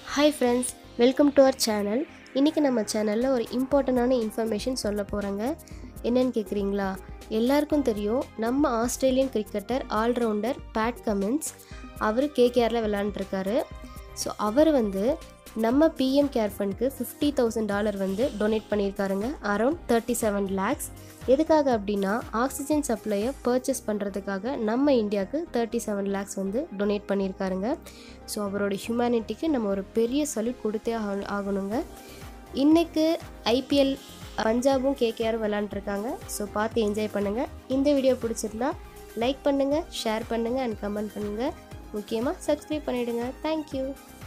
hi friends welcome to our channel இன்றைக்கி நம்ம சேனலில் ஒரு இம்பார்ட்டண்டான இன்ஃபர்மேஷன் சொல்ல போகிறேங்க என்னன்னு கேட்குறீங்களா எல்லாருக்கும் தெரியும் நம்ம Australian cricketer all rounder Pat Cummins அவர் கேகேஆரில் விளாண்டுருக்காரு ஸோ அவர் வந்து நம்ம பிஎம் கேர் ஃபண்ட்க்கு ஃபிஃப்டி தௌசண்ட் டாலர் வந்து டொனேட் பண்ணியிருக்காருங்க அரௌண்ட் தேர்ட்டி செவன் லேக்ஸ் எதுக்காக அப்படின்னா ஆக்சிஜன் சப்ளையை பர்ச்சேஸ் பண்ணுறதுக்காக நம்ம இந்தியாவுக்கு தேர்ட்டி செவன் லேக்ஸ் வந்து டொனேட் பண்ணியிருக்காருங்க ஸோ அவரோட ஹியூமனிட்டிக்கு நம்ம ஒரு பெரிய சல்யூட் கொடுத்தே ஆக- ஆகணுங்க இன்னைக்கு ஐபிஎல் பஞ்சாபும் கேகேஆரும் விளாண்டுருக்காங்க ஸோ பார்த்து என்ஜாய் பண்ணுங்கள் இந்த வீடியோ பிடிச்சிருந்தா லைக் பண்ணுங்கள் ஷேர் பண்ணுங்கள் அண்ட் கமெண்ட் பண்ணுங்கள் முக்கியமாக சப்ஸ்கிரைப் பண்ணிவிடுங்க தேங்க்யூ